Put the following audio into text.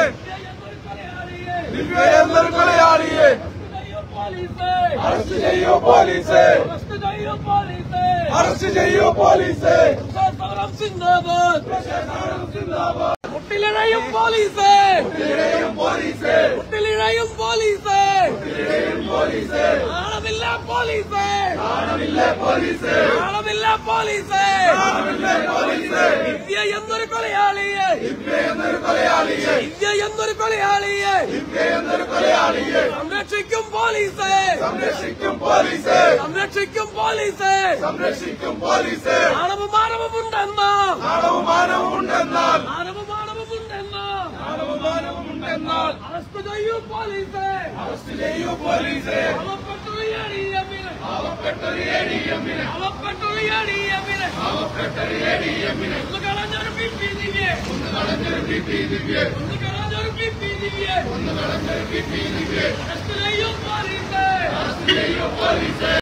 ദിവ്യ എന്നൊരു കൊലയാളിയെ അറസ്റ്റ് ചെയ്യൂ പോലീസ് അറസ്റ്റ് ചെയ്യൂ പോലീസ് മുട്ടിലിഴയും പോലീസ് പോലീസ് മുട്ടിലിഴയും പോലീസ് പോലീസ് ആണമില്ല പോലീസ് കാണമില്ല പോലീസ് ആണമില്ല പോലീസ് കാണമില്ല പോലീസ് ഇന്ത്യ എന്നൊരു കൊലയാളിയെ ദിവ്യ എന്നൊരു കൊലയാളിയെ ഇന്ത്യ എന്നൊരു കൊലയാളിയെ ദിവ്യ എന്നൊരു കൊലയാളിയെ സംരക്ഷിക്കും പോലീസ് സംരക്ഷിക്കും പോലീസ് സംരക്ഷിക്കും പോലീസ് സംരക്ഷിക്കും പോലീസ് ആണവമാനവമുണ്ടെന്ന ആണവമാനവുമുണ്ടെന്നാൽ ആണവമാനവമുണ്ടെന്ന ആണവമാനവുമുണ്ടെന്നാൽ അറസ്റ്റ് ചെയ്യൂ പോലീസ് അറസ്റ്റ് ചെയ്യൂ പോലീസ് അവപ്പെട്ടൊരു എടിയമ്മിന് പാവപ്പെട്ടൊരു എടിഎമ്മിന് അവപ്പെട്ടൊരു എടിയമ്മിന് പാവപ്പെട്ടൊരു എടിഎമ്മിന് ഒന്ന് കളഞ്ഞൊരു പിപ്പി ദിവ്യേ ഒന്ന് കളഞ്ഞൊരു ബിപി ദിവ്യ ഒന്ന് കളഞ്ഞൊരു പിപ്പി ദിവ്യേ ഒന്ന് കളഞ്ഞൊരു ബിപി ദിവ്യ അറസ്റ്റ് ചെയ്യൂ പോലീസ് അറസ്റ്റ് ചെയ്യൂ പോലീസ്